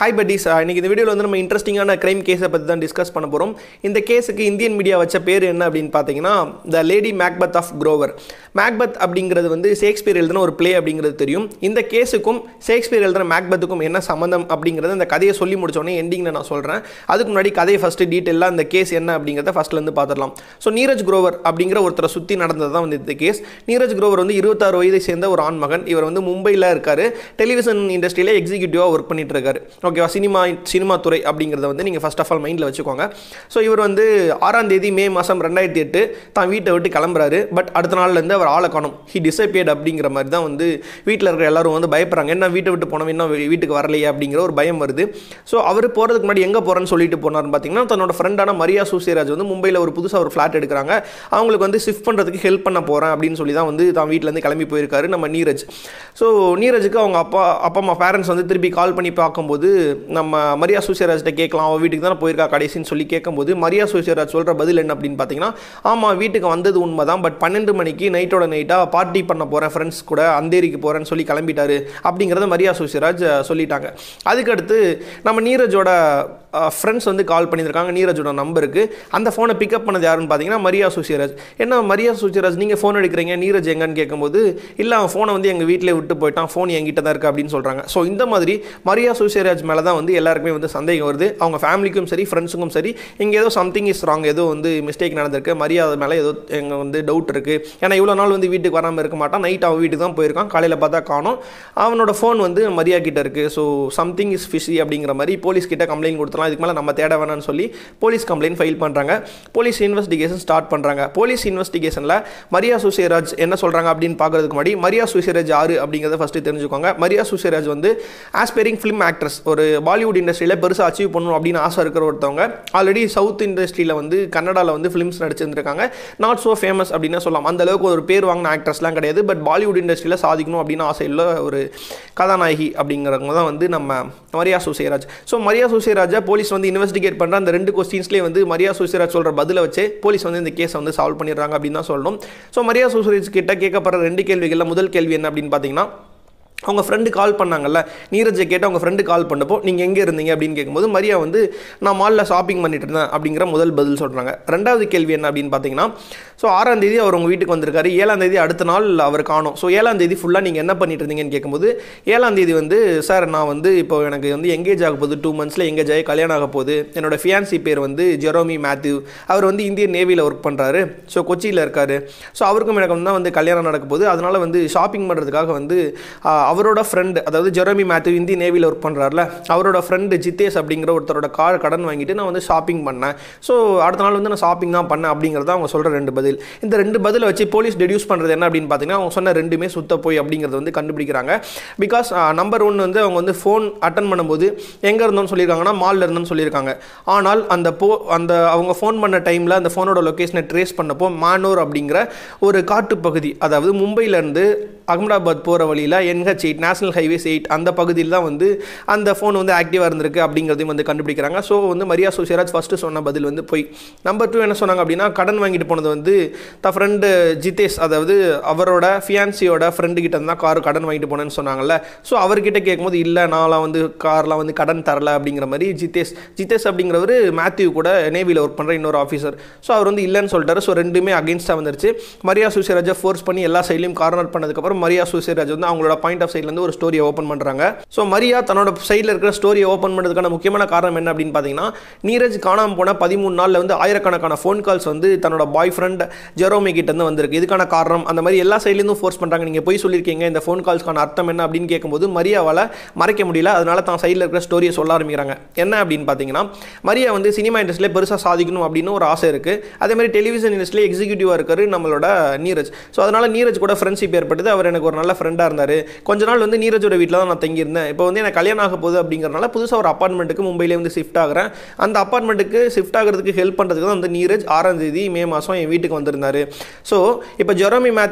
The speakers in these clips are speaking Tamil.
ஹாய் பட்டீஸ் இன்னைக்கு இந்த வீடியோவில் வந்து நம்ம இன்ட்ரெஸ்டிங்கான கிரைம் கேஸை பற்றி தான் டிஸ்கஸ் பண்ண போகிறோம் இந்த கேஸுக்கு இந்தியன் மீடியா வச்ச பேர் என்ன அப்படின்னு பார்த்தீங்கன்னா the lady Macbeth of Grover Macbeth அப்படிங்கிறது வந்து ஷேக்ஸ்பியர் எழுதின ஒரு ப்ளே அப்படிங்கிறது தெரியும் இந்த கேஸுக்கும் ஷேக்ஸ்பியர் எழுதின மேக்பத்துக்கும் என்ன சம்மந்தம் அப்படிங்கிறது அந்த கதையை சொல்லி முடிச்சோடனே எண்டிங்கில் நான் சொல்கிறேன் அதுக்கு முன்னாடி கதையை ஃபஸ்ட்டு டீட்டெயிலாக இந்த கேஸ் என்ன அப்படிங்கிறத ஃபஸ்ட்லேருந்து பார்த்துடலாம் ஸோ நீரஜ் குரோவர் அப்படிங்கிற ஒருத்தரை சுற்றி நடந்தது தான் வந்து இந்த கேஸ் நீரஜ் குரோவர் வந்து இருபத்தாறு வயதை சேர்ந்த ஒரு ஆண்மகன் இவர் வந்து மும்பையில் இருக்கார் டெலிவிஷன் இண்டஸ்ட்ரியில் எக்ஸிக்யூட்டிவாக ஒர்க் பண்ணிட்டு இருக்காரு ஓகேவா சினிமா சினிமா துறை அப்படிங்கிறத வந்து நீங்கள் ஃபர்ஸ்ட் ஆஃப் ஆல் மைண்டில் வச்சுக்கோங்க ஸோ இவர் வந்து ஆறாம் தேதி மே மாதம் ரெண்டாயிரத்தி எட்டு தான் வீட்டை விட்டு கிளம்புறாரு பட் அடுத்த நாள்லேருந்து அவர் ஆளை காணும் ஹி டிசப்பியர்ட் அப்படிங்கிற மாதிரி தான் வந்து வீட்டில் இருக்கிற எல்லாரும் வந்து பயப்படுறாங்க என்ன வீட்டை விட்டு போனோம் இன்னும் வீ- வீட்டுக்கு வரலையே அப்படிங்கிற ஒரு பயம் வருது ஸோ அவர் போகிறதுக்கு முன்னாடி எங்கே போகிறேன்னு சொல்லிட்டு போனார்னு பார்த்தீங்கன்னா தன்னோட ஃப்ரெண்டான மரியா சூசியராஜ் வந்து மும்பையில் ஒரு புதுசாக ஒரு ஃப்ளாட் எடுக்கிறாங்க அவங்களுக்கு வந்து ஷிஃப்ட் பண்ணுறதுக்கு ஹெல்ப் பண்ண போகிறேன் அப்படின்னு சொல்லி தான் வந்து தான் வீட்டிலேருந்து கிளம்பி போயிருக்காரு நம்ம நீரஜ் ஸோ நீரஜுக்கு அவங்க அப்பா அப்பா அம்மா பேரண்ட்ஸ் வந்து திருப்பி கால் பண்ணி பார்க்கும்போது நம்ம மரியா சூசியராஜ்கிட்ட கேட்கலாம் அவள் வீட்டுக்கு தானே போயிருக்கா கடைசின்னு சொல்லி கேட்கும்போது மரியா சூசியராஜ் சொல்கிற பதில் என்ன அப்படின்னு பார்த்தீங்கன்னா ஆமாம் வீட்டுக்கு வந்தது உண்மை தான் பட் பன்னெண்டு மணிக்கு நைட்டோட நைட்டாக பார்ட்டி பண்ண போகிறேன் ஃப்ரெண்ட்ஸ் கூட அந்தேரிக்கு போகிறேன்னு சொல்லி கிளம்பிட்டாரு அப்படிங்கிறத மரியா சூசியராஜ் அஹ், சொல்லிட்டாங்க அதுக்கடுத்து நம்ம நீரஜோட ஃப்ரெண்ட்ஸ் வந்து கால் பண்ணியிருக்காங்க நீரஜோட நம்பருக்கு அந்த ஃபோனை பிக்கப் பண்ணது யாருன்னு பார்த்தீங்கன்னா மரியா சுசியராஜ் என்ன மரியா சுசியராஜ் நீங்கள் ஃபோன் எடுக்கிறீங்க நீரஜ் எங்கன்னு கேட்கும்போது இல்லை அவன் ஃபோனை வந்து எங்கள் வீட்டிலே விட்டு போயிட்டான் ஃபோன் என்கிட்ட தான் இருக்குது அப்படின்னு சொல்கிறாங்க ஸோ இந்த மாதிரி மரியா சுசியராஜ் மேலே தான் வந்து எல்லாருக்குமே வந்து சந்தேகம் வருது அவங்க ஃபேமிலிக்கும் சரி ஃப்ரெண்ட்ஸுக்கும் சரி இங்கே ஏதோ சம்திங் இஸ் ராங் ஏதோ வந்து மிஸ்டேக் நடந்திருக்கு மரியா மேலே ஏதோ எங்க வந்து டவுட் இருக்குது ஏன்னா இவ்வளோ நாள் வந்து வீட்டுக்கு வராமல் இருக்க மாட்டான் நைட் அவன் வீட்டுக்கு தான் போயிருக்கான் காலையில் பார்த்தா காணோம் அவனோட ஃபோன் வந்து மரியா கிட்ட இருக்குது ஸோ சம்திங் இஸ் ஃபிஷி அப்படிங்கிற மாதிரி போலீஸ் கிட்ட கம்ப்ளைண்ட் கொடுத்துலாம் இதுக்கு மேலே நம்ம தேட வேணாம்னு சொல்லி போலீஸ் கம்ப்ளைண்ட் ஃபைல் பண்ணுறாங்க போலீஸ் இன்வெஸ்டிகேஷன் ஸ்டார்ட் பண்ணுறாங்க போலீஸ் இன்வெஸ்டிகேஷனில் மரியா சுசேராஜ் என்ன சொல்கிறாங்க அப்படின்னு பார்க்கறதுக்கு முன்னாடி மரியா சுசேராஜ் யாரு அப்படிங்கிறத ஃபஸ்ட்டு தெரிஞ்சுக்கோங்க மரியா சுசேராஜ் வந்து ஆஸ்பைரிங் ஃபிலிம் ஆக்ட்ரஸ் ஒரு பாலிவுட் இண்டஸ்ட்ரியில் பெருசாக அச்சீவ் பண்ணணும் அப்படின்னு ஆசை இருக்கிற ஒருத்தவங்க ஆல்ரெடி சவுத் இண்டஸ்ட்ரியில் வந்து கன்னடாவில் வந்து ஃபிலிம்ஸ் நடிச்சிருந்திருக்காங்க நாட் ஸோ ஃபேமஸ் அப்படின்னு சொல்லலாம் அந்த அளவுக்கு ஒரு பேர் வாங்கின ஆக்ட்ரஸ்லாம் கிடையாது பட் பாலிவுட் இண்டஸ்ட்ரியில் சாதிக்கணும் அப்படின்னு ஆசை உள்ள ஒரு கதாநாயகி அப்படிங்கிறவங்க தான் வந்து நம்ம மரியா சுசேராஜ் ஸோ மரியா சுசேராஜை போலீஸ் வந்து இன்வெஸ்டிகேட் பண்ணுற அந்த ரெண்டு கொஸ்டின்ஸ்லேயே வந்து மரியா சுசேராஜ் சொல்கிற பதிலை வச்சு போலீஸ் வந்து இந்த கேஸை வந்து சால்வ் பண்ணிடுறாங்க அப்படின்னு தான் சொல்லணும் ஸோ மரியா சுசேராஜ் கிட்ட கேட்கப்படுற ரெண்டு கேள்விகளில் முதல் கேள்வி என்ன அப்படின்னு பார்த்தீங்கன்னா அவங்க ஃப்ரெண்டு கால் பண்ணாங்கல்ல நீரஜை கேட்டு அவங்க ஃப்ரெண்டு கால் பண்ணப்போ நீங்கள் எங்கே இருந்தீங்க அப்படின்னு கேட்கும்போது மரியா வந்து நான் மாலில் ஷாப்பிங் பண்ணிட்டு இருந்தேன் அப்படிங்கிற முதல் பதில் சொல்கிறாங்க ரெண்டாவது கேள்வி என்ன அப்படின்னு பார்த்தீங்கன்னா ஸோ ஆறாம் தேதி அவர் உங்கள் வீட்டுக்கு வந்திருக்காரு ஏழாம் தேதி அடுத்த நாள் அவர் காணும் ஸோ ஏழாம் தேதி ஃபுல்லாக நீங்கள் என்ன பண்ணிட்டு இருந்தீங்கன்னு கேட்கும்போது ஏழாம் தேதி வந்து சார் நான் வந்து இப்போ எனக்கு வந்து எங்கேஜ் ஆக போகுது டூ மந்த்ஸில் எங்கேஜ் ஆகி கல்யாணம் ஆக போகுது என்னோட ஃபியான்சி பேர் வந்து ஜெரோமி மேத்யூ அவர் வந்து இந்தியன் நேவியில் ஒர்க் பண்ணுறாரு ஸோ கொச்சியில் இருக்காரு ஸோ அவருக்கும் எனக்கு தான் வந்து கல்யாணம் நடக்க போகுது அதனால் வந்து ஷாப்பிங் பண்ணுறதுக்காக வந்து ஆ, அவரோட ஃப்ரெண்டு அதாவது ஜெரோமி மேத்யூ இந்திய நேவியில் ஒர்க் பண்ணுறாருல அவரோட ஃப்ரெண்டு ஜித்தேஷ் அப்படிங்கிற ஒருத்தரோட கார் கடன் வாங்கிட்டு நான் வந்து ஷாப்பிங் பண்ணேன் ஸோ அடுத்த நாள் வந்து நான் ஷாப்பிங் தான் பண்ணேன் அப்படிங்கிறத அவங்க சொல்கிற ரெண்டு பதில் இந்த ரெண்டு பதிலை வச்சு போலீஸ் டெடியூஸ் பண்ணுறது என்ன அப்படின்னு பார்த்தீங்கன்னா அவங்க சொன்ன ரெண்டுமே சுத்த போய் அப்படிங்கிறத வந்து கண்டுபிடிக்கிறாங்க பிகாஸ் நம்பர் ஒன் வந்து அவங்க வந்து ஃபோன் அட்டன் பண்ணும்போது எங்கே இருந்தோம்னு சொல்லியிருக்காங்கன்னா மாலில் இருந்தோம்னு சொல்லியிருக்காங்க ஆனால் அந்த போ அந்த அவங்க ஃபோன் பண்ண டைமில் அந்த ஃபோனோட லொக்கேஷனை ட்ரேஸ் பண்ணப்போ மானூர் அப்படிங்கிற ஒரு காட்டுப்பகுதி அதாவது மும்பையிலேருந்து அகமதாபாத் போகிற வழியில் NH eight national highways eight அந்த பகுதியில் தான் வந்து அந்த ஃபோன் வந்து ஆக்டிவாக இருந்திருக்கு அப்படிங்கிறதையும் வந்து கண்டுபிடிக்கிறாங்க ஸோ வந்து மரியா சுஷிராஜ் ஃபஸ்ட்டு சொன்ன பதில் வந்து போய் நம்பர் டூ என்ன சொன்னாங்க அப்படின்னா கடன் வாங்கிட்டு போனது வந்து த ஃப்ரெண்டு ஜிதேஷ் அதாவது அவரோட ஃபியான்சியோட ஃப்ரெண்டு கிட்ட தான் கார் கடன் வாங்கிட்டு போனேன்னு சொன்னாங்கல்ல ஸோ அவர்கிட்ட கேட்கும்போது இல்லை நான்லாம் வந்து கார்லாம் வந்து கடன் தரல அப்படிங்கிற மாதிரி ஜிதேஷ் ஜிதேஷ் அப்படிங்கிறவர் மேத்யூ கூட நேவியில் ஒர்க் பண்ணுற இன்னொரு ஆஃபீஸர் ஸோ அவர் வந்து இல்லைன்னு சொல்லிட்டாரு ஸோ ரெண்டுமே அகேன்ஸ்டாக வந்துருச்சு மரியா சுஷிராஜை ஃபோர்ஸ் பண்ணி எல்லா சைட்லையும் கார்னர் பண்ணதுக்கப்புறம் மரியா சுஷிராஜ் வந்து அவங்களோட பாயிண்ட் ஆஃப் சைட்லேருந்து ஒரு ஸ்டோரியை ஓப்பன் பண்ணுறாங்க ஸோ மரியா தன்னோட சைடில் இருக்கிற ஸ்டோரியை ஓப்பன் பண்ணுறதுக்கான முக்கியமான காரணம் என்ன அப்படின்னு பார்த்தீங்கன்னா நீரஜ் காணாமல் போன பதிமூணு நாளில் வந்து ஆயிரக்கணக்கான ஃபோன் கால்ஸ் வந்து தன்னோட பாய் ஃப்ரெண்ட் ஜெரோமி கிட்ட இருந்து வந்திருக்கு இதுக்கான காரணம் அந்த மாதிரி எல்லா சைட்லேருந்தும் ஃபோர்ஸ் பண்ணுறாங்க நீங்கள் போய் சொல்லியிருக்கீங்க இந்த ஃபோன் கால்ஸ்க்கான அர்த்தம் என்ன அப்படின்னு கேட்கும்போது மரியாவால் மறைக்க முடியல அதனால தான் சைடில் இருக்கிற ஸ்டோரியை சொல்ல ஆரம்பிக்கிறாங்க என்ன அப்படின்னு பார்த்தீங்கன்னா மரியா வந்து சினிமா இண்டஸ்ட்ரியில் பெருசாக சாதிக்கணும் அப்படின்னு ஒரு ஆசை இருக்குது அதே மாதிரி டெலிவிஷன் இண்டஸ்ட்ரியில் எக்ஸிக்யூட்டிவாக இருக்காரு நம்மளோட நீரஜ் ஸோ அதனால் நீரஜ் கூட ஃப்ரெண்ட்ஷிப் ஏற்பட்டது அவர் எனக்கு ஒரு நல்ல ஃப்ரெண்டாக இருந்தார் கொஞ்ச நாள் வந்து நீரஜோட வீட்டில் தான் நான் தங்கியிருந்தேன் இப்போ வந்து எனக்கு கல்யாணம் ஆக போகுது அப்படிங்கிறனால புதுசாக ஒரு அப்பார்ட்மெண்ட்டுக்கு மும்பையிலே வந்து ஷிஃப்ட் ஆகிறேன் அந்த அப்பார்ட்மெண்ட்டுக்கு ஷிஃப்ட் ஆகிறதுக்கு ஹெல்ப் பண்ணுறதுக்கு தான் வந்து நீரஜ் ஆறாம் தேதி மே மாதம் என் வீட்டுக்கு வந்திருந்தாரு ஸோ இப்போ ஜெரோமி மேத்யூ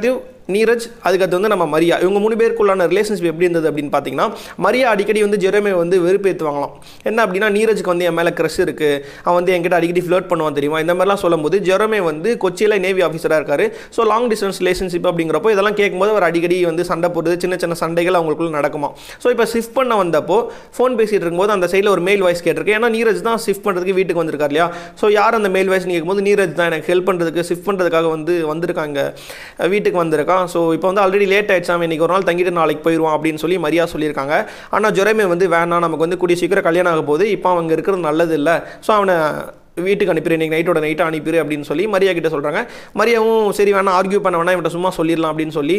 நீரஜ் அதுக்கடுத்து வந்து நம்ம மரியா இவங்க மூணு பேருக்குள்ளான ரிலேஷன்ஷிப் எப்படி இருந்தது அப்படின்னு பார்த்தீங்கன்னா மரியா அடிக்கடி வந்து ஜெரமே வந்து வெறுப்பேற்றுவாங்களாம் என்ன அப்படின்னா நீரஜுக்கு வந்து என் மேலே க்ரஷ் இருக்குது அவன் வந்து என்கிட்ட அடிக்கடி ஃப்ளோட் பண்ணுவான் தெரியுமா இந்த மாதிரிலாம் சொல்லும்போது ஜெரமே வந்து கொச்சியில் நேவி ஆஃபீஸராக இருக்காரு ஸோ லாங் டிஸ்டன்ஸ் ரிலேஷன்ஷிப் அப்படிங்கிறப்போ இதெல்லாம் கேட்கும்போது அவர் அடிக்கடி வந்து சண்டை போடுறது சின்ன சின்ன சண்டைகள் அவங்களுக்குள்ள நடக்குமா ஸோ இப்போ ஷிஃப்ட் பண்ண வந்தப்போ ஃபோன் பேசிட்டு இருக்கும்போது அந்த சைடில் ஒரு மெயில் வாய்ஸ் கேட்டிருக்கு ஏன்னா நீரஜ் தான் ஷிஃப்ட் பண்ணுறதுக்கு வீட்டுக்கு வந்திருக்காரு இல்லையா ஸோ யார் அந்த மெயில் வாய்ஸ் கேட்கும்போது நீரஜ் தான் எனக்கு ஹெல்ப் பண்ணுறதுக்கு ஷிஃப்ட் பண்ணுறதுக்காக வந்து வந்திருக்காங்க வீட்டுக்கு வந்திருக்கான் ஸோ இப்போ வந்து ஆல்ரெடி லேட் ஆயிடுச்சு அவன் இன்னைக்கு ஒரு நாள் தங்கிட்டு நாளைக்கு போயிடுவான் அப்படின்னு சொல்லி மரியா சொல்லியிருக்காங்க ஆனால் ஜொரமே வந்து வேணாம் நமக்கு வந்து கூடிய சீக்கிரம் கல்யாணம் ஆக போகுது இப்போ அவங்க இருக்கிறது நல்லது இல்லை ஸோ அவனை வீட்டுக்கு அனுப்பிடு இன்னைக்கு நைட்டோட நைட்டாக அனுப்பிடு அப்படின்னு சொல்லி மரியா கிட்ட சொல்கிறாங்க மரியாவும் சரி வேணா ஆர்கியூ பண்ண வேணா இவன்ட்ட சும்மா சொல்லிடலாம் அப்படின்னு சொல்லி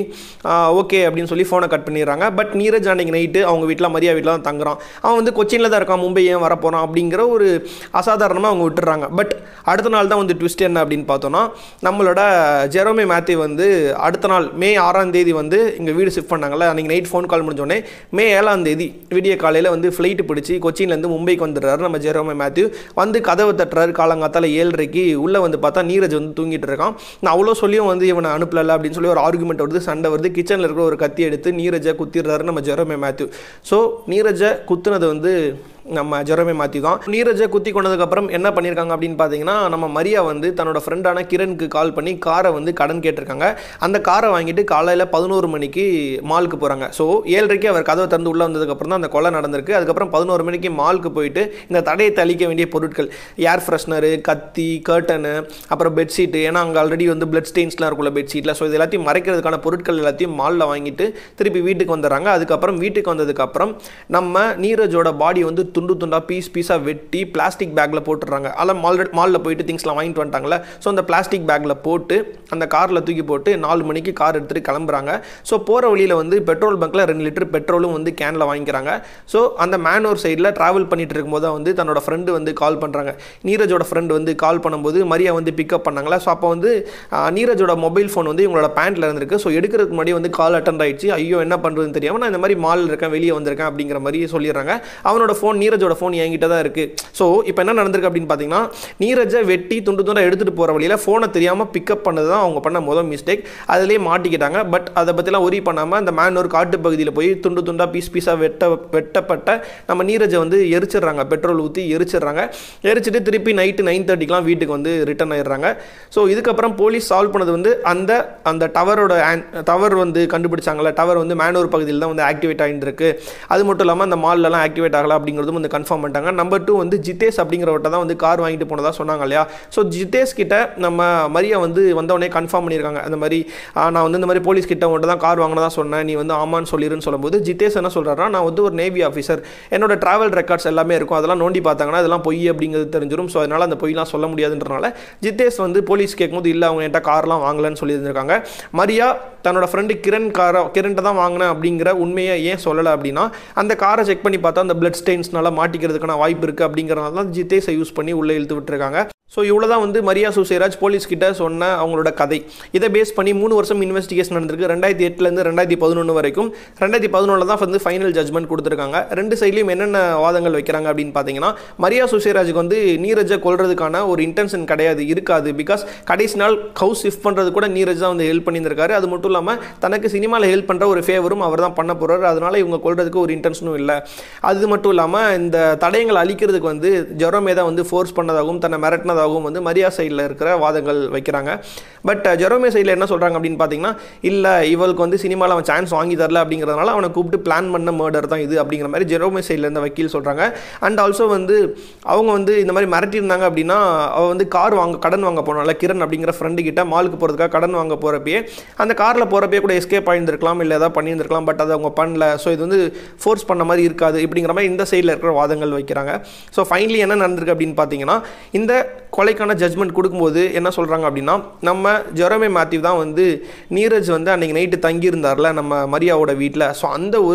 ஓகே அப்படின்னு சொல்லி ஃபோனை கட் பண்ணிடுறாங்க பட் நீரஜ் அன்னைக்கு நைட்டு அவங்க வீட்டில் மரியா வீட்டில் தான் தங்குறான் அவன் வந்து கொச்சினில் தான் இருக்கான் மும்பை ஏன் வரப்போகிறான் அப்படிங்கிற ஒரு அசாதாரணமாக அவங்க விட்டுறாங்க பட் அடுத்த நாள் தான் வந்து ட்விஸ்ட் என்ன அப்படின்னு பார்த்தோன்னா நம்மளோட ஜெரோமே மேத்யூ வந்து அடுத்த நாள் மே ஆறாம் தேதி வந்து இங்கே வீடு ஷிஃப்ட் பண்ணாங்கல்ல அன்றைக்கி நைட் ஃபோன் கால் முடிஞ்சோடனே மே ஏழாம் தேதி விடிய காலையில் வந்து ஃப்ளைட்டு பிடிச்சி கொச்சின்லேருந்து மும்பைக்கு வந்துடுறாரு நம்ம ஜெரோமே மேத்யூ வந்து கதவை தட்டுறாரு காலங்காத்தால ஏழரைக்கு உள்ளே வந்து பார்த்தா நீரஜ் வந்து தூங்கிட்டு இருக்கான் நான் அவ்வளோ சொல்லியும் வந்து இவனை அனுப்பல அப்படின்னு சொல்லி ஒரு ஆர்குமெண்ட் வருது சண்டை வருது கிச்சனில் இருக்கிற ஒரு கத்தி எடுத்து நீரஜை குத்திடுறாரு நம்ம ஜெரோமே மேத்யூ ஸோ நீரஜை குத்துனது வந்து நம்ம ஜெரோமே மாற்றி தான் நீரஜை குத்தி கொண்டதுக்கப்புறம் என்ன பண்ணியிருக்காங்க அப்படின்னு பார்த்தீங்கன்னா நம்ம மரியா வந்து தன்னோட ஃப்ரெண்டான கிரணுக்கு கால் பண்ணி காரை வந்து கடன் கேட்டிருக்காங்க அந்த காரை வாங்கிட்டு காலையில் பதினோரு மணிக்கு மாலுக்கு போகிறாங்க ஸோ ஏழரைக்கு அவர் கதவை திறந்து உள்ளே வந்ததுக்கப்புறம் தான் அந்த கொலை நடந்திருக்கு அதுக்கப்புறம் பதினோரு மணிக்கு மாலுக்கு போயிட்டு இந்த தடையை தளிக்க வேண்டிய பொருட்கள் ஏர் ஃப்ரெஷ்னரு கத்தி கர்ட்டனு அப்புறம் பெட்ஷீட்டு ஏன்னா அங்கே ஆல்ரெடி வந்து பிளட் ஸ்டெயின்ஸ்லாம் இருக்குல்ல பெட்ஷீட்டில் ஸோ இது எல்லாத்தையும் மறைக்கிறதுக்கான பொருட்கள் எல்லாத்தையும் மாலில் வாங்கிட்டு திருப்பி வீட்டுக்கு வந்துடுறாங்க அதுக்கப்புறம் வீட்டுக்கு வந்ததுக்கப்புறம் நம்ம நீரஜோட பாடி வந்து துண்டு துண்டாக பீஸ் பீஸாக வெட்டி பிளாஸ்டிக் பேக்கில் போட்டுடுறாங்க அதெல்லாம் மால் மாலில் போயிட்டு திங்ஸ்லாம் வாங்கிட்டு வந்துட்டாங்களே ஸோ அந்த பிளாஸ்டிக் பேக்கில் போட்டு அந்த காரில் தூக்கி போட்டு நாலு மணிக்கு கார் எடுத்துகிட்டு கிளம்புறாங்க ஸோ போகிற வழியில் வந்து பெட்ரோல் பங்க்கில் ரெண்டு லிட்டர் பெட்ரோலும் வந்து கேனில் வாங்கிக்கிறாங்க ஸோ அந்த மேனோர் சைடில் ட்ராவல் பண்ணிட்டு இருக்கும்போது தான் வந்து தன்னோட ஃப்ரெண்டு வந்து கால் பண்ணுறாங்க நீரஜோட ஃப்ரெண்டு வந்து கால் பண்ணும்போது மரியா வந்து பிக்கப் பண்ணாங்களா ஸோ அப்போ வந்து ஆஹ், நீரஜோட மொபைல் ஃபோன் வந்து இவங்களோட பேண்ட்டில் இருந்திருக்கு ஸோ எடுக்கிறதுக்கு முன்னாடி வந்து கால் அட்டன் ஆயிடுச்சு ஐயோ என்ன பண்ணுறதுன்னு தெரியாமல் நான் இந்த மாதிரி மால் இருக்கேன் வெளியே வந்திருக்கேன் அப்படிங்கிற மாதிரி சொல்லிடுறாங்க அவனோட ஃபோன் நீரஜோட ஃபோன் என்கிட்ட தான் இருக்குது ஸோ இப்போ என்ன நடந்திருக்கு அப்படின்னு பார்த்தீங்கன்னா நீரஜை வெட்டி துண்டு துண்டாக எடுத்துகிட்டு போகிற வழியில் ஃபோனை தெரியாமல் பிக்கப் பண்ணது தான் அவங்க பண்ண முதல் மிஸ்டேக் அதிலேயே மாட்டிக்கிட்டாங்க பட் அதை பற்றிலாம் ஒரி பண்ணாமல் அந்த மேன் ஒரு காட்டு பகுதியில் போய் துண்டு துண்டாக பீஸ் பீஸாக வெட்ட வெட்டப்பட்ட நம்ம நீரஜை வந்து எரிச்சிடுறாங்க பெட்ரோல் ஊற்றி எரிச்சிடுறாங்க எரிச்சிட்டு திருப்பி நைட்டு நைன் தேர்ட்டிக்கெலாம் வீட்டுக்கு வந்து ரிட்டர்ன் ஆயிடுறாங்க ஸோ இதுக்கப்புறம் போலீஸ் சால்வ் பண்ணது வந்து அந்த அந்த டவரோட டவர் வந்து கண்டுபிடிச்சாங்கல்ல டவர் வந்து மேனூர் பகுதியில் தான் வந்து ஆக்டிவேட் ஆகிட்டு அது மட்டும் இல்லாமல் அந்த மால்லலாம் ஆக்டிவேட் ஆகல அப்படிங்கிறதும் வந்து கன்ஃபார்ம் பண்ணிட்டாங்க நம்பர் டூ வந்து ஜிதேஷ் அப்படிங்கிறவர்கிட்ட தான் வந்து கார் வாங்கிட்டு போனதா சொன்னாங்க இல்லையா ஸோ ஜிதேஷ் கிட்ட நம்ம மரியா வந்து வந்தவொடனே கன்ஃபார்ம் பண்ணியிருக்காங்க அந்த மாதிரி ஆ, நான் வந்து இந்த மாதிரி போலீஸ் கிட்ட உங்கள்கிட்ட தான் கார் வாங்கினதா சொன்னேன் நீ வந்து ஆமான்னு சொல்லிருன்னு சொல்லும்போது ஜிதேஷ் என்ன சொல்கிறாருன்னா நான் வந்து ஒரு நேவி ஆஃபீஸர் என்னோட டிராவல் ரெக்கார்ட்ஸ் எல்லாமே இருக்கும் அதெல்லாம் நோண்டி பார்த்தாங்கன்னா அதெல்லாம் பொய் அப்படிங்கிறது தெரிஞ்சிடும் ஸோ அதனால் அந்த பொய்லாம் சொல்ல முடியாதுன்றனால ஜிதேஷ் வந்து போலீஸ் கேட்கும்போது இல்லை அவங்க என்கிட்ட கார்லாம் வாங்கலன்னு சொல்லியிருந்திருக்காங்க மரியா தன்னோட ஃப்ரெண்டு கிரண் காரை கிரண்ட்டை தான் வாங்கினேன் அப்படிங்கிற உண்மையை ஏன் சொல்லலை அப்படின்னா அந்த காரை செக் பண்ணி பார்த்தா அந்த பிளட் ஸ்டெயின்ஸ்னால மாட்டிக்கிறதுக்கான வாய்ப்பு இருக்குது அப்படிங்கிறனால தான் ஜிதேஷை யூஸ் பண்ணி உள்ளே இழுத்து விட்டுருக்காங்க ஸோ இவ்வளோ தான் வந்து மரியா சுசேராஜ் போலீஸ் கிட்ட சொன்ன அவங்களோட கதை இதை பேஸ் பண்ணி மூணு வருஷம் இன்வெஸ்டிகேஷன் நடந்திருக்கு ரெண்டாயிரத்தி எட்டுலேருந்து ரெண்டாயிரத்தி பதினொன்று வரைக்கும் ரெண்டாயிரத்தி பதினொன்றில் தான் வந்து ஃபைனல் ஜட்மெண்ட் கொடுத்துருக்காங்க ரெண்டு சைட்லையும் என்னென்ன வாதங்கள் வைக்கிறாங்க அப்படின்னு பார்த்தீங்கன்னா மரியா சுசேராஜுக்கு வந்து நீரஜை கொல்றதுக்கான ஒரு இன்டென்ஷன் கிடையாது இருக்காது பிகாஸ் கடைசி நாள் ஹவுஸ் ஷிஃப்ட் பண்ணுறது கூட நீரஜ் தான் வந்து ஹெல்ப் பண்ணியிருந்திருக்காரு அது மட்டும் இல்லாமல் தனக்கு சினிமாவில் ஹெல்ப் பண்ணுற ஒரு ஃபேவரும் அவர் தான் பண்ண போகிறாரு அதனால இவங்க கொல்றதுக்கு ஒரு இன்டென்ஷனும் இல்லை அது மட்டும் இல்லாமல் இந்த தடயங்களை அழிக்கிறதுக்கு வந்து ஜெரோமே தான் வந்து ஃபோர்ஸ் பண்ணதாகவும் தன்னை மிரட்டினதாகவும் வந்து மரியா சைடில் இருக்கிற வாதங்கள் வைக்கிறாங்க பட் ஜெரோமே சைடில் என்ன சொல்கிறாங்க அப்படின்னு பார்த்தீங்கன்னா இல்லை இவளுக்கு வந்து சினிமாவில் அவன் சான்ஸ் வாங்கி தரல அப்படிங்கிறதுனால அவனை கூப்பிட்டு பிளான் பண்ண மர்டர் தான் இது அப்படிங்கிற மாதிரி ஜெரோமே சைடில் இருந்த வக்கீல் சொல்கிறாங்க அண்ட் ஆல்சோ வந்து அவங்க வந்து இந்த மாதிரி மிரட்டியிருந்தாங்க அப்படின்னா அவள் வந்து கார் வாங்க கடன் வாங்க போனால கிரண் அப்படிங்கிற ஃப்ரெண்டு கிட்ட மாலுக்கு போகிறதுக்காக கடன் வாங்க போகிறப்பயே அந்த காரில் போகிறப்பயே கூட எஸ்கேப் ஆகியிருந்திருக்கலாம் இல்லை ஏதாவது பண்ணியிருந்திருக்கலாம் பட் அதை அவங்க பண்ணல ஸோ இது வந்து ஃபோர்ஸ் பண்ண மாதிரி இருக்காது இப்படிங்கிற மாதிரி இந்த சைடில் இருக்கிற வாதங்கள் வைக்கிறாங்க ஸோ ஃபைனலி என்ன நடந்திருக்கு அப்படின்னு பார்த்தீங்கன்னா இந்த கொலைக்கான ஜட்மெண்ட் கொடுக்கும்போது என்ன சொல்கிறாங்க அப்படின்னா நம்ம ஜெரோமே மேத்யூ தான் வந்து நீரஜ் வந்து அன்றைக்கி நைட்டு தங்கியிருந்தார்ல நம்ம மரியாவோட வீட்டில் ஸோ அந்த ஒரு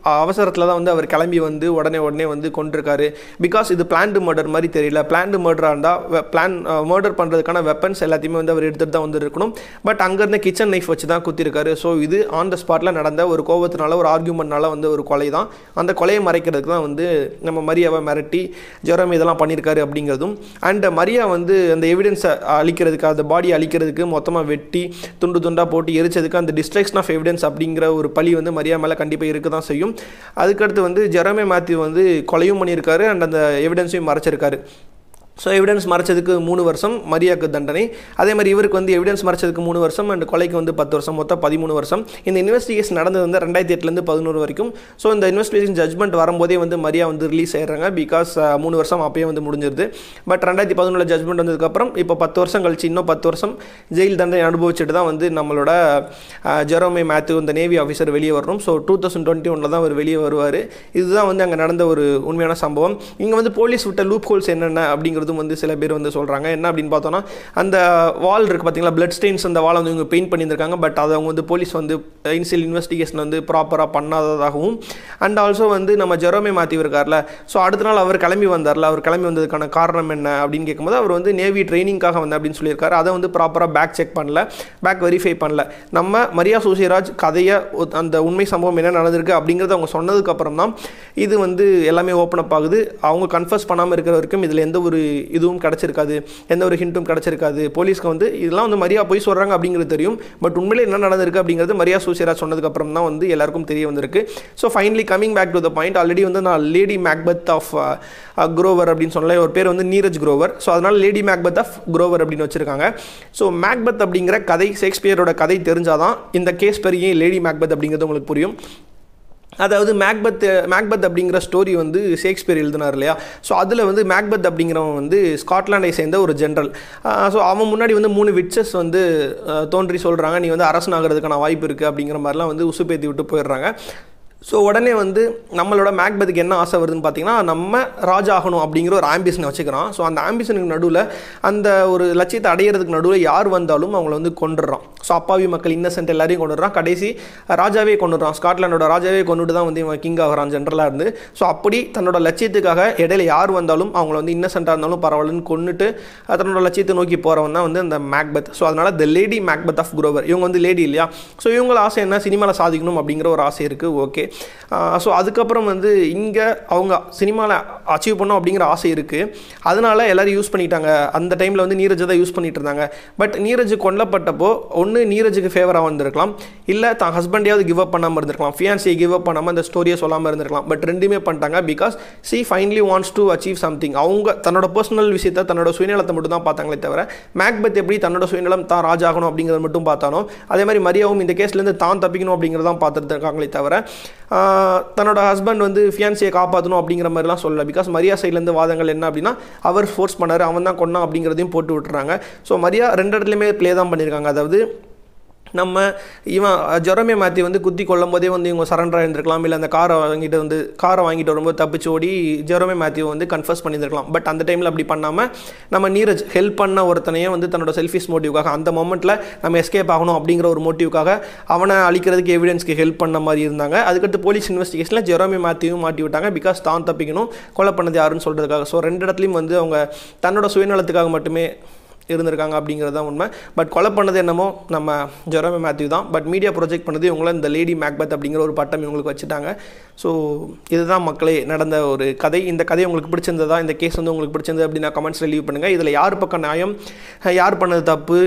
அவசரத்தில் தான் வந்து அவர் கிளம்பி வந்து உடனே உடனே வந்து கொண்டிருக்காரு பிகாஸ் இது பிளான்டு மர்டர் மாதிரி தெரியல பிளான்டு மர்டராக இருந்தால் பிளான் மர்டர் பண்ணுறதுக்கான வெப்பன்ஸ் எல்லாத்தையுமே வந்து அவர் எடுத்துகிட்டு தான் வந்து இருக்கணும் பட் அங்கேருந்து கிச்சன் நைஃப் வச்சு தான் குத்திருக்காரு ஸோ இது ஆன் த ஸ்பாட்டில் நடந்த ஒரு கோபத்தினால ஒரு ஆர்கியூமெண்ட்னால வந்து ஒரு கொலை தான் அந்த கொலையை மறைக்கிறதுக்கு தான் வந்து நம்ம மரியாவை மிரட்டி ஜெரம் இதெல்லாம் பண்ணியிருக்காரு அப்படிங்கிறதும் அண்ட் மரியா வந்து அந்த எவிடன்ஸை அழிக்கிறதுக்கு அந்த பாடியை அழிக்கிறதுக்கு மொத்தமாக வெட்டி துண்டு துண்டாக போட்டு எரிச்சதுக்கு அந்த டிஸ்ட்ரக்ஷன் ஆஃப் எவிடன்ஸ் அப்படிங்கிற ஒரு பழி வந்து மரியா மேலே கண்டிப்பாக இருக்க தான் செய்யும் அதுக்கடுத்து வந்து ஜெரமே மேத்யூ வந்து கொலையும் பண்ணியிருக்காரு அண்ட் அந்த எவிடன்ஸையும் மறைச்சிருக்காரு ஸோ எவிடன்ஸ் மறைச்சதுக்கு மூணு வருஷம் மரியாக்கு தண்டனை அதே மாதிரி இவருக்கு வந்து எவிடன்ஸ் மறைச்சதுக்கு மூணு வருஷம் அண்ட் கொலைக்கு வந்து பத்து வருஷம் மொத்தம் பதிமூணு வருஷம் இந்த இன்வெஸ்டிகேஷன் நடந்தது வந்து ரெண்டாயிரத்தி எட்டுலேருந்து பதினோரு வரைக்கும் ஸோ இந்த இன்வெஸ்டிகேஷன் ஜட்மெண்ட் வரும்போதே வந்து மரியா வந்து ரிலீஸ் ஆயிடுறாங்க பிகாஸ் மூணு வருஷம் அப்பயே வந்து முடிஞ்சிருது பட் ரெண்டாயிரத்தி பதினொன்றில் ஜட்மெண்ட் வந்ததுக்கப்புறம் இப்போ பத்து வருஷம் கழிச்சு இன்னும் பத்து வருஷம் ஜெயில் தண்டனை அனுபவிச்சுட்டு தான் வந்து நம்மளோட ஜெரோமே மேத்யூ இந்த நேவி ஆஃபீஸர் வெளியே வரணும் ஸோ டூ தௌசண்ட் டுவெண்ட்டி ஒனில் தான் அவர் வெளியே வருவார் இதுதான் வந்து அங்கே நடந்த ஒரு உண்மையான சம்பவம் இங்கே வந்து போலீஸ் விட்ட லூப் ஹோல்ஸ் என்னென்ன அப்படிங்கிறது அப்படிங்கிறதும் வந்து சில பேர் வந்து சொல்கிறாங்க என்ன அப்படின்னு பார்த்தோன்னா அந்த வால் இருக்குது பார்த்தீங்களா பிளட் ஸ்டெயின்ஸ் அந்த வால் வந்து இவங்க பெயிண்ட் பண்ணியிருக்காங்க பட் அதை அவங்க வந்து போலீஸ் வந்து இனிஷியல் இன்வெஸ்டிகேஷன் வந்து ப்ராப்பராக பண்ணாததாகவும் அண்ட் ஆல்சோ வந்து நம்ம ஜெரோமே மாற்றி இருக்கார்ல ஸோ அடுத்த நாள் அவர் கிளம்பி வந்தார்ல அவர் கிளம்பி வந்ததுக்கான காரணம் என்ன அப்படின்னு கேட்கும்போது அவர் வந்து நேவி ட்ரைனிங்காக வந்தேன் அப்படின்னு சொல்லியிருக்காரு அதை வந்து ப்ராப்பராக பேக் செக் பண்ணல பேக் வெரிஃபை பண்ணல நம்ம மரியா சூசியராஜ் கதையை அந்த உண்மை சம்பவம் என்ன நடந்திருக்கு அப்படிங்கிறத அவங்க சொன்னதுக்கப்புறம் தான் இது வந்து எல்லாமே ஓப்பன் அப் ஆகுது அவங்க கன்ஃபர்ஸ் பண்ணாமல் இருக்கிற வரைக்கும் இதில் எந்த ஒரு இதுவும் கிடச்சிருக்காது எந்த ஒரு ஹிண்ட்டும் கிடச்சிருக்காது போலீஸ்க்கு வந்து இதெல்லாம் வந்து மரியா போய் சொல்கிறாங்க அப்படிங்கிறது தெரியும் பட் உண்மையிலே என்ன நடந்திருக்கு அப்படிங்கிறது மரியா சூசியரா சொன்னதுக்கப்புறம் தான் வந்து எல்லாருக்கும் தெரிய வந்திருக்கு so finally coming back to the point already வந்து நான் லேடி மேக்பத் ஆஃப் குரோவர் அப்படின்னு சொன்னல ஒரு பேர் வந்து நீரஜ் குரோவர் ஸோ அதனால் லேடி மேக்பத் ஆஃப் குரோவர் அப்படின்னு வச்சுருக்காங்க ஸோ மேக்பத் அப்படிங்கிற கதை ஷேக்ஸ்பியரோட கதை தெரிஞ்சாதான் இந்த கேஸ் பெரிய லேடி மேக்பத் அப்படிங்கிறது உங்களுக்கு புரியும் அதாவது மேக்பத் மேக்பத் அப்படிங்கிற ஸ்டோரி வந்து ஷேக்ஸ்பியர் எழுதினார் இல்லையா ஸோ அதில் வந்து மேக்பத் அப்படிங்கிறவன் வந்து ஸ்காட்லாண்டை சேர்ந்த ஒரு ஜென்ரல் ஸோ அவன் முன்னாடி வந்து மூணு விட்சஸ் வந்து தோன்றி சொல்கிறாங்க நீ வந்து அரசனாகிறதுக்கான வாய்ப்பு இருக்குது அப்படிங்கிற மாதிரிலாம் வந்து உசுப்பேத்தி விட்டு போயிடுறாங்க ஸோ உடனே வந்து நம்மளோட மேக்பத்துக்கு என்ன ஆசை வருதுன்னு பார்த்தீங்கன்னா நம்ம ராஜா ஆகணும் அப்படிங்கிற ஒரு ஆம்பிஷனை வச்சுக்கிறான் ஸோ அந்த ஆம்பிஷனுக்கு நடுவில் அந்த ஒரு லட்சியத்தை அடையிறதுக்கு நடுவில் யார் வந்தாலும் அவங்கள வந்து கொண்டுடுறான் ஸோ அப்பாவி மக்கள் இன்னசென்ட் எல்லாரையும் கொண்டுடுறான் கடைசி ராஜாவே கொண்டுடுறான் ஸ்காட்லாண்டோட ராஜாவே கொண்டுட்டு தான் வந்து இவன் கிங் ஆகிறான் ஜென்ரலாக இருந்து ஸோ அப்படி தன்னோட லட்சியத்துக்காக இடையில யார் வந்தாலும் அவங்கள வந்து இன்னசென்ட்டாக இருந்தாலும் பரவாயில்லன்னு கொண்டுட்டு தன்னோட லட்சியத்தை நோக்கி போகிறவன் தான் வந்து அந்த மேக்பத் ஸோ அதனால் the lady Macbeth of Grover இவங்க வந்து லேடி இல்லையா ஸோ இவங்கள ஆசை என்ன சினிமாவில் சாதிக்கணும் அப்படிங்கிற ஒரு ஆசை இருக்குது ஓகே ஸோ அதுக்கப்புறம் வந்து இங்கே அவங்க சினிமாவில் அச்சீவ் பண்ணோம் அப்படிங்கிற ஆசை இருக்குது அதனால எல்லோரும் யூஸ் பண்ணிட்டாங்க அந்த டைமில் வந்து நீரஜை தான் யூஸ் பண்ணிட்டு இருந்தாங்க பட் நீரஜ் கொல்லப்பட்டப்போ ஒன்று நீரஜுக்கு ஃபேவராக வந்திருக்கலாம் இல்லை தான் ஹஸ்பண்டையாவது கிவ் அப் பண்ணாமல் இருந்திருக்கலாம் ஃபியான்சியை கிவ் அப் பண்ணாமல் அந்த ஸ்டோரியை சொல்லாமல் இருந்திருக்கலாம் பட் ரெண்டுமே பண்ணிட்டாங்க because she finally wants to achieve something அவங்க தன்னோட பர்சனல் விஷயத்தை தன்னோட சுயநலத்தை மட்டும் தான் பார்த்தாங்களே தவிர மேக்பத் எப்படி தன்னோட சுயநலம் தான் ராஜாகணும் அப்படிங்கிறத மட்டும் பார்த்தானோ அதே மாதிரி மரியாவும் இந்த கேஸ்லேருந்து தான் தப்பிக்கணும் அப்படிங்கிறதான் பார்த்துட்டு இருக்காங்களே தவிர தன்னோட ஹஸ்பண்ட் வந்து ஃபியான்சியை காப்பாற்றணும் அப்படிங்கிற மாதிரிலாம் சொல்லலை பிகாஸ் மரியா சைட்லேருந்து வாதங்கள் என்ன அப்படின்னா அவர் ஃபோர்ஸ் பண்ணார் அவன் தான் கொண்டான் அப்படிங்கிறதையும் போட்டு விட்டுறாங்க ஸோ மரியா ரெண்டு இடத்துலையுமே ப்ளே தான் பண்ணியிருக்காங்க அதாவது நம்ம இவன் ஜொரமே மாற்றி வந்து குத்தி கொள்ளும் போதே வந்து இவங்க சரண்டர் ஆயிருந்திருக்கலாம் இல்லை அந்த காரை வாங்கிட்டு வந்து காரை வாங்கிட்டு வரும்போது தப்பிச்சு ஓடி ஜெரோமே மேத்யூ வந்து கன்ஃபர்ஸ் பண்ணியிருந்திருக்கலாம் பட் அந்த டைமில் அப்படி பண்ணாமல் நம்ம நீரஜ் ஹெல்ப் பண்ண ஒருத்தனையே வந்து தன்னோட செல்ஃபிஷ் மோட்டிவ்காக அந்த மொமெண்ட்டில் நம்ம எஸ்கேப் ஆகணும் அப்படிங்கிற ஒரு மோட்டிவ்காக அவனை அழிக்கிறதுக்கு எவிடன்ஸ்க்கு ஹெல்ப் பண்ண மாதிரி இருந்தாங்க அதுக்கடுத்து போலீஸ் இன்வெஸ்டிகேஷனில் ஜெரோமே மேத்யூவும் மாட்டி விட்டாங்க பிகாஸ் தான் தப்பிக்கணும் கொலை பண்ணது யாருன்னு சொல்கிறதுக்காக ஸோ ரெண்டு இடத்துலையும் வந்து அவங்க தன்னோட சுயநலத்துக்காக மட்டுமே இருந்திருக்காங்க அப்படிங்கிறது தான் உண்மை பட் கொலை பண்ணது என்னமோ நம்ம ஜெரோமே மேத்யூ தான் பட் மீடியா ப்ரொஜெக்ட் பண்ணது இவங்கள இந்த லேடி மேக்பத் அப்படிங்கிற ஒரு பட்டம் இவங்களுக்கு வச்சுட்டாங்க ஸோ இதுதான் மக்களே நடந்த ஒரு கதை இந்த கதை உங்களுக்கு பிடிச்சிருந்ததா இந்த கேஸ் வந்து உங்களுக்கு பிடிச்சிருந்தது அப்படின்னா கமெண்ட்ஸில் லீவ் பண்ணுங்கள் இதில் யார் பக்கம் நியாயம் யார் பண்ணது தப்பு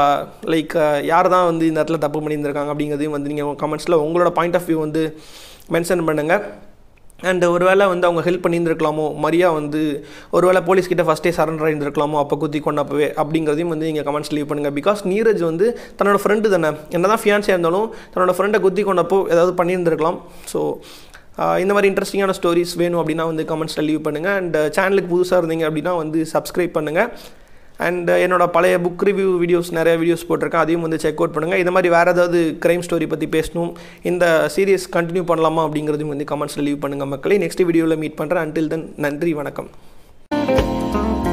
லைக் யார் தான் வந்து இந்த இடத்துல தப்பு பண்ணியிருந்திருக்காங்க அப்படிங்கிறதையும் வந்து நீங்கள் கமெண்ட்ஸில் உங்களோட பாயிண்ட் ஆஃப் வியூ வந்து மென்ஷன் பண்ணுங்கள் அண்ட் ஒருவேளை வந்து அவங்க ஹெல்ப் பண்ணியிருந்திருக்கலாமோ மரியா வந்து ஒருவேளை போலீஸ்கிட்ட ஃபஸ்ட்டே சரண்டர் ஆகியிருந்திருக்கலாமோ அப்போ குத்தி கொண்டப்பவே அப்படிங்கிறதையும் வந்து நீங்கள் கமெண்ட்ஸ் லீவ் பண்ணுங்கள் பிகாஸ் நீரஜ் வந்து தன்னோட ஃப்ரெண்டு தானே என்ன தான் ஃபியான்ஸியாக இருந்தாலும் தன்னோட ஃப்ரெண்டை குத்தி கொண்டப்போ ஏதாவது பண்ணியிருந்திருக்கலாம் ஸோ இந்த மாதிரி இன்ட்ரெஸ்டிங்கான ஸ்டோரிஸ் வேணும் அப்படின்னா வந்து கமெண்ட்ஸில் லீவ் பண்ணுங்கள் அண்ட் சேனலுக்கு புதுசாக இருந்தீங்க அப்படின்னா வந்து சப்ஸ்கிரைப் பண்ணுங்கள் அண்ட் என்னோட பழைய புக் ரிவ்யூ வீடியோஸ் நிறைய வீடியோஸ் போட்டிருக்கேன் அதையும் வந்து செக் அவுட் பண்ணுங்கள் இந்த மாதிரி வேறு ஏதாவது க்ரைம் ஸ்டோரி பற்றி பேசணும் இந்த சீரியஸ் கண்டினியூ பண்ணலாமா அப்படிங்கிறதையும் வந்து கமெண்ட்ஸில் லீவ் பண்ணுங்கள் மக்களே நெக்ஸ்ட் வீடியோவில் மீட் பண்ணுறேன் அன்டில் தென் நன்றி வணக்கம்